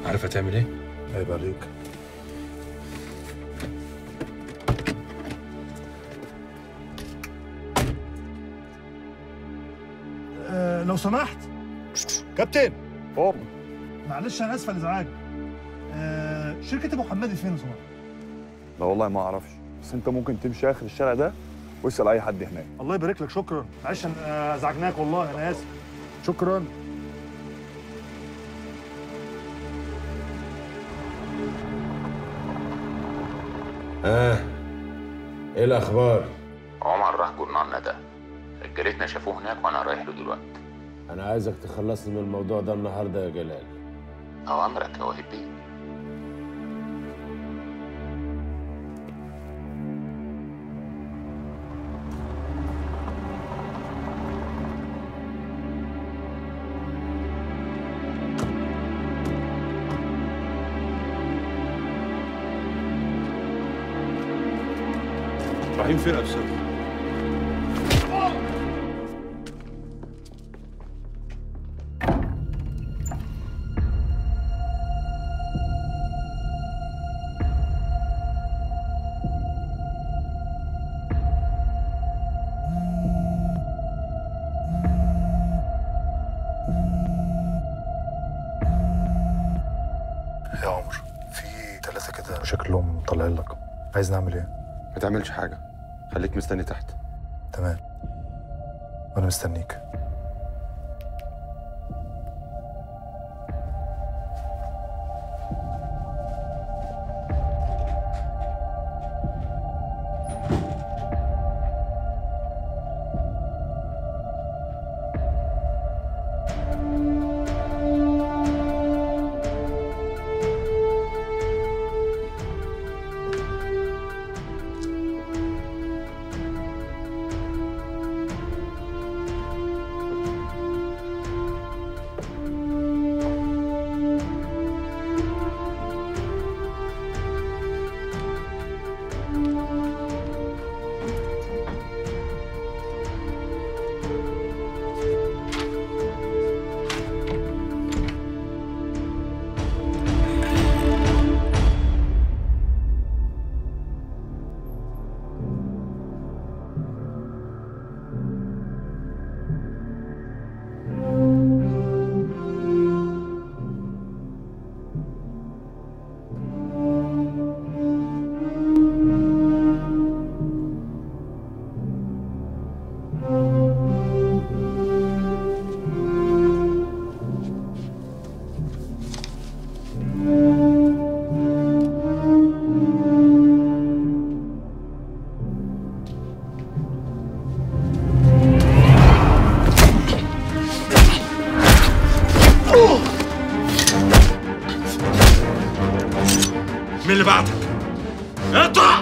عارف هتعمل ايه؟ عيب عليك أه لو سمحت كابتن قوم معلش انا اسف على الازعاج أه شركه ابو حمادي فين يا سمحت لا والله ما اعرفش بس انت ممكن تمشي اخر الشارع ده واسال اي حد هناك الله يبارك لك شكرا معلش أنا- آه، ازعجناك والله انا اسف شكرا اه ايه الاخبار عمر راح جورنال ندى رجالتنا شافوه هناك وانا رايح له دلوقتي انا عايزك تخلصني من الموضوع ده النهارده يا جلال اوامرك يا وهيب بيه رايحين فين يا استاذ؟ يا عمر في ثلاثة كده شكلهم طالعين لك عايز نعمل ايه؟ ما تعملش حاجة خليك مستني تحت تمام وانا مستنيك مين اللي بعتك؟ اقطع!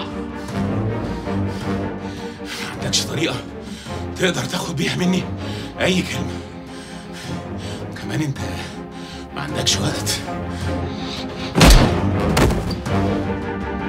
ما عندكش طريقة تقدر تاخد بيها مني أي كلمة كمان أنت ما عندكش وقت